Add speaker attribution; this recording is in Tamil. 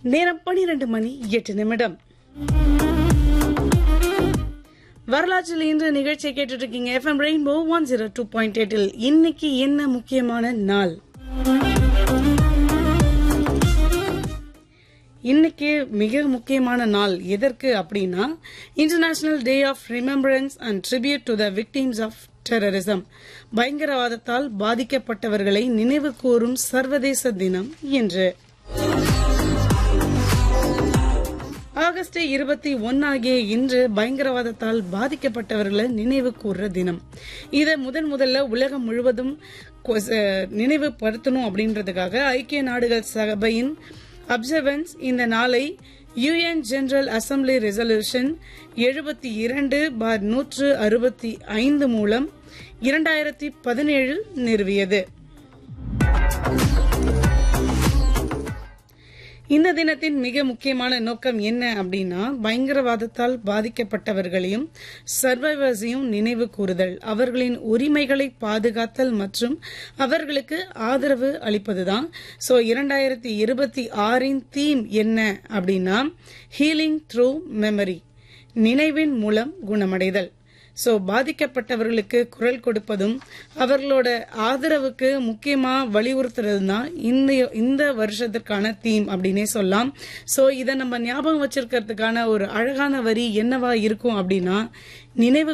Speaker 1: நேரம் பனிரெண்டு மணி எட்டு நிமிடம் வரலாற்றில் இன்று நிகழ்ச்சியை கேட்டுட்டு இருக்கீங்க FM rainbow one zero two point எயிட்டில் இன்னைக்கு என்ன முக்கியமான நாள் இன்னைக்கு மிக முக்கியமான நாள் எதற்கு அப்படின்னா international day of remembrance and tribute to the victims of terrorism பயங்கரவாதத்தால் பாதிக்கப்பட்டவர்களை நினைவு கூறும் சர்வதேச தினம் என்று ஆகஸ்ட் இருபத்தி ஒன்னாகிய இன்று பயங்கரவாதத்தால் பாதிக்கப்பட்டவர்களை நினைவு கூறுற தினம் இதை முதன் முதல்ல உலகம் முழுவதும் கொ- அஹ் நினைவுபடுத்தணும் அப்படின்றதுக்காக ஐக்கிய நாடுகள் சபையின் அப்சர்வன்ஸ் இந்த நாளை யுஎன் ஜெனரல் அசம்பிளி ரெசல்யூஷன் எழுபத்தி இரண்டு பார் நூற்று அறுபத்தி ஐந்து மூலம் இரண்டாயிரத்தி பதினேழில் நிறுவியது இந்த தினத்தின் மிக முக்கியமான நோக்கம் என்ன அப்படின்னா பயங்கரவாதத்தால் பாதிக்கப்பட்டவர்களையும் சர்வைவர்ஸையும் நினைவு கூறுதல் அவர்களின் உரிமைகளை பாதுகாத்தல் மற்றும் அவர்களுக்கு ஆதரவு அளிப்பதுதான் சோ இரண்டாயிரத்தி இருபத்தி ஆறின் தீம் என்ன அப்படின்னா ஹீலிங் த்ரூ மெமரி நினைவின் மூலம் குணமடைதல் சோ பாதிக்கப்பட்டவர்களுக்கு குரல் கொடுப்பதும் அவர்களோட ஆதரவுக்கு முக்கியமா வலியுறுத்துறது தான் இந்த இந்த வருஷத்திற்கான தீம் அப்படின்னே சொல்லலாம் சோ இதை நம்ம ஞாபகம் வச்சிருக்கிறதுக்கான ஒரு அழகான வரி என்னவா இருக்கும் அப்படின்னா நினைவு